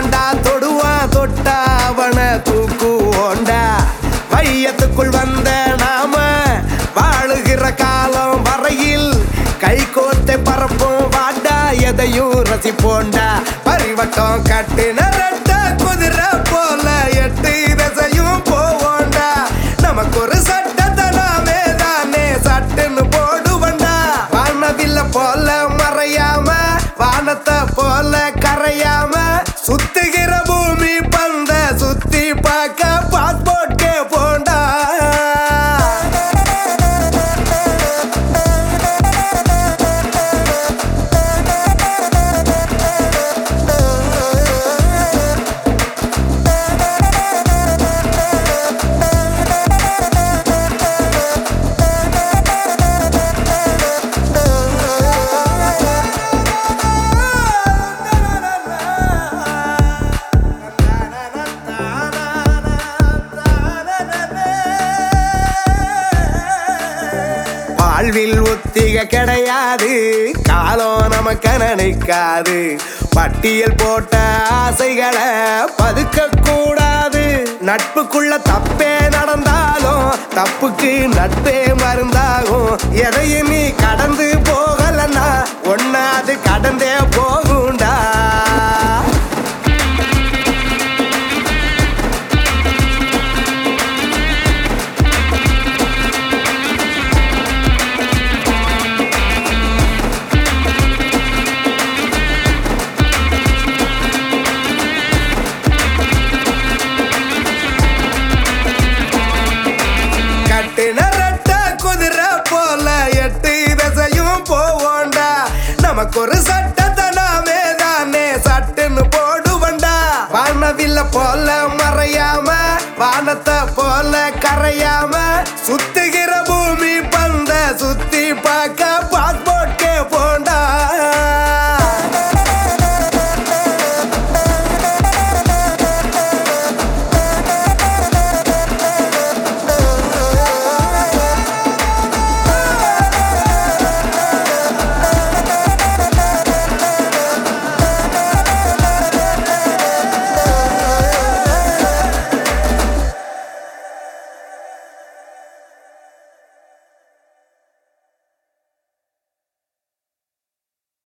தாண்டா தொடுவான் தொட்டா அவன தூக்குவோண்டா வையத்துக்குள் வந்த நாம வாழுகிற காலம் வரையில் கை கோத்தை பரப்பும் வாண்டா எதையும் ரசிப்போண்டா பரிவட்டம் கட்டின ரெட்ட குதிரை போல எட்டு திசையும் போவோண்டா நமக்கு ஒரு சட்டத்தை நாமே தானே சட்டுன்னு போடுவண்டா வானவில்ல போல மறையாம வானத்தை போல கரையாம சுத்துகிற பூமி பந்த சுத்தி பார்க்க பாஸ்போர்ட் போண்டா வாழ்வில் ஒத்திக கிடையாது காலம் நமக்கு நினைக்காது பட்டியல் போட்ட ஆசைகளை பதுக்க கூடாது நட்புக்குள்ள தப்பே நடந்தாலும் தப்புக்கு நட்பே மருந்தாகும் எதையும் நீ கடந்து போகலன்னா ஒன்னா அது கடந்தே போகும்டா கட்டின ரெட்ட குதிரை போல எட்டு திசையும் போவோண்டா நமக்கு ஒரு சட்டத்தை நாமே தானே சட்டுன்னு போடுவண்டா வானவில்ல போல மறையாம வானத்தை போல கரையாம சுத்தி